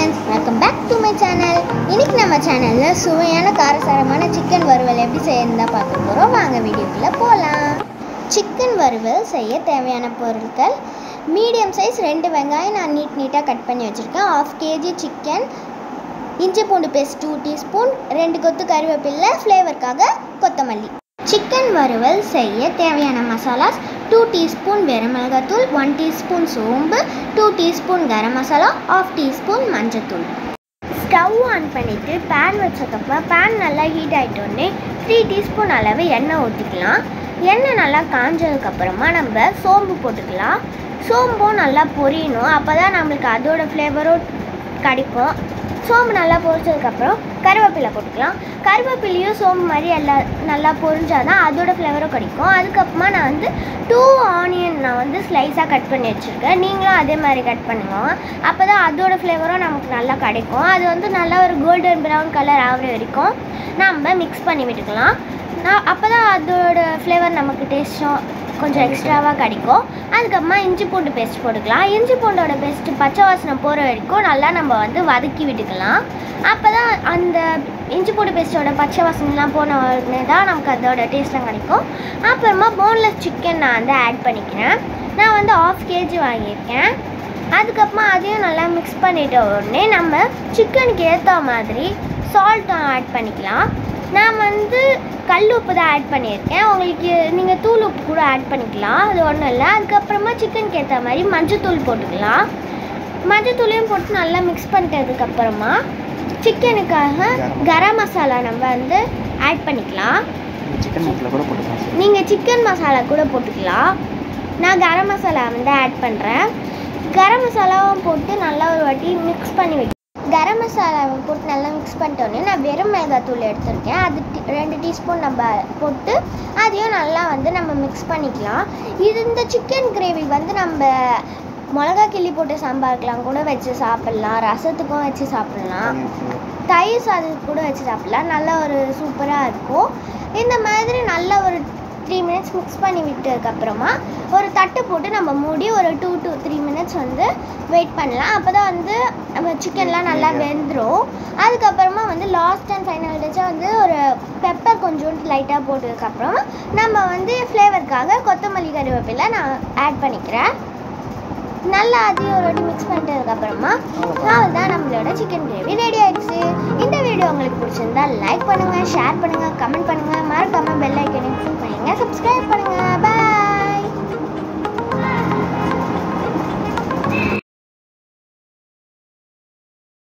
friends welcome back to my channel இன்னைக்கு நம்ம சேனலில் சுவையான காரசாரமான சிக்கன் வறுவல் எப்படி செய்யறதா பார்க்க போகிறோம் வாங்க வீடியோக்குள்ளே போகலாம் சிக்கன் வறுவல் செய்ய தேவையான பொருட்கள் மீடியம் சைஸ் ரெண்டு வெங்காயம் நான் நீட் நீட்டாக கட் பண்ணி வச்சுருக்கேன் ஆஃப் கேஜி சிக்கன் இஞ்சி பூண்டு பேஸ்ட் டூ டீஸ்பூன் ரெண்டு கொத்து கருவேப்பிலை ஃப்ளேவருக்காக கொத்தமல்லி சிக்கன் வறுவல் செய்ய தேவையான மசாலாஸ் டூ டீஸ்பூன் வெரமிளகாத்தூள் ஒன் டீஸ்பூன் சோம்பு two teaspoon garam masala half teaspoon மஞ்சத்தூள் ஸ்டவ் ஆன் பண்ணிவிட்டு பேன் வச்சதுக்கப்புறம் பேன் நல்லா ஹீட் ஆகிட்டோடனே த்ரீ டீஸ்பூன் அளவு எண்ணெய் ஊற்றிக்கலாம் எண்ணெய் நல்லா காஞ்சதுக்கப்புறமா நம்ம சோம்பு போட்டுக்கலாம் சோம்பும் நல்லா பொரியணும் அப்போ தான் நம்மளுக்கு அதோட ஃப்ளேவரும் கிடைக்கும் சோம்பு நல்லா பொரிச்சதுக்கப்புறம் கருவேப்பிலை போட்டுக்கலாம் கருவேப்பிலையும் சோம்பு மாதிரி எல்லாம் நல்லா பொரிஞ்சாதான் அதோட ஃப்ளேவரும் கிடைக்கும் அதுக்கப்புறமா நான் வந்து டூ ஆனியன் நான் வந்து ஸ்லைஸாக கட் பண்ணி வச்சுருக்கேன் நீங்களும் அதே மாதிரி கட் பண்ணுங்க அப்போ தான் அதோட ஃப்ளேவரும் நமக்கு நல்லா கிடைக்கும் அது வந்து நல்லா ஒரு கோல்டன் ப்ரௌன் கலர் ஆகிற வரைக்கும் நம்ம மிக்ஸ் பண்ணி விட்டுக்கலாம் நான் அப்போ தான் அதோட ஃப்ளேவர் நமக்கு டேஸ்ட்டும் கொஞ்சம் எக்ஸ்ட்ராவாக கிடைக்கும் அதுக்கப்புறமா இஞ்சி பூண்டு பேஸ்ட் போட்டுக்கலாம் இஞ்சி பூண்டோட பேஸ்ட்டு பச்சை வாசனை போகிற வரைக்கும் நல்லா நம்ம வந்து வதக்கி விட்டுக்கலாம் அப்போ தான் அந்த இஞ்சி பூண்டு பேஸ்ட்டோட பச்சை வாசனைலாம் போன உடனே தான் நமக்கு அதோட டேஸ்ட்லாம் கிடைக்கும் அப்புறமா போன்லெஸ் சிக்கன் நான் வந்து ஆட் பண்ணிக்கிறேன் நான் வந்து ஆஃப் கேஜி வாங்கியிருக்கேன் அதுக்கப்புறமா அதையும் நல்லா மிக்ஸ் பண்ணிட்ட உடனே நம்ம சிக்கனுக்கு ஏற்ற மாதிரி சால்ட்டும் ஆட் பண்ணிக்கலாம் நான் வந்து கல் உப்பு தான் ஆட் பண்ணியிருக்கேன் உங்களுக்கு நீங்கள் தூள் உப்பு கூட ஆட் பண்ணிக்கலாம் அது ஒன்றும் இல்லை அதுக்கப்புறமா சிக்கனுக்கு ஏற்ற மாதிரி மஞ்சத்தூள் போட்டுக்கலாம் மஞ்சத்தூளையும் போட்டு நல்லா மிக்ஸ் பண்ணிட்டதுக்கப்புறமா சிக்கனுக்காக கரம் மசாலா நம்ம வந்து ஆட் பண்ணிக்கலாம் சிக்கன் மசாலா கூட போட்டுக்கலாம் சார் நீங்கள் சிக்கன் மசாலா கூட போட்டுக்கலாம் நான் கரம் மசாலா வந்து ஆட் பண்ணுறேன் கரம் மசாலாவும் போட்டு நல்லா ஒரு வாட்டி மிக்ஸ் பண்ணி வைக்க கரம் மசாலாவை போட்டு நல்லா மிக்ஸ் பண்ணிட்டோன்னே நான் வெறும் மிளகாத்தூள் எடுத்திருக்கேன் அது டி- ரெண்டு டீஸ்பூன் நம்ம போட்டு அதையும் நல்லா வந்து நம்ம மிக்ஸ் பண்ணிக்கலாம் இது இந்த சிக்கன் கிரேவி வந்து நம்ம மிளகா கிள்ளி போட்டு சாம்பாருக்கெலாம் கூட வச்சு சாப்பிட்லாம் ரசத்துக்கும் வச்சு சாப்பிட்லாம் தயிர் சாதத்துக்கு கூட வச்சு சாப்பிடலாம் நல்ல ஒரு சூப்பராக இருக்கும் இந்த மாதிரி நல்ல ஒரு த்ரீ மினிட்ஸ் மிக்ஸ் பண்ணி விட்டதுக்கப்புறமா ஒரு தட்டு போட்டு நம்ம மூடி ஒரு டூ to த்ரீ மினிட்ஸ் வந்து வெயிட் பண்ணலாம் அப்போ தான் வந்து நம்ம சிக்கன்லாம் நல்லா வெந்துடும் அதுக்கப்புறமா வந்து லாஸ்ட் அண்ட் ஃபைனல் டச்சாக வந்து ஒரு பெப்பர் கொஞ்சோண்டு லைட்டாக போட்டதுக்கப்புறம் நம்ம வந்து ஃப்ளேவருக்காக கொத்தமல்லி கருவேப்பிலை நான் ஆட் பண்ணிக்கிறேன் நல்லா அதையும் ஒரு வாட்டி மிக்ஸ் பண்ணிட்டதுக்கப்புறமா அவ்வளோதான் நம்மளோட சிக்கன் கிரேவி ரெடி ஆயிடுச்சு இந்த வீடியோ உங்களுக்கு பிடிச்சிருந்தா லைக் பண்ணுங்க ஷேர் பண்ணுங்க கமெண்ட் பண்ணுங்க மறக்காம பெல் ஐக்கனையும் கிளிக் பண்ணுங்க சப்ஸ்கிரைப் பண்ணுங்க பாய்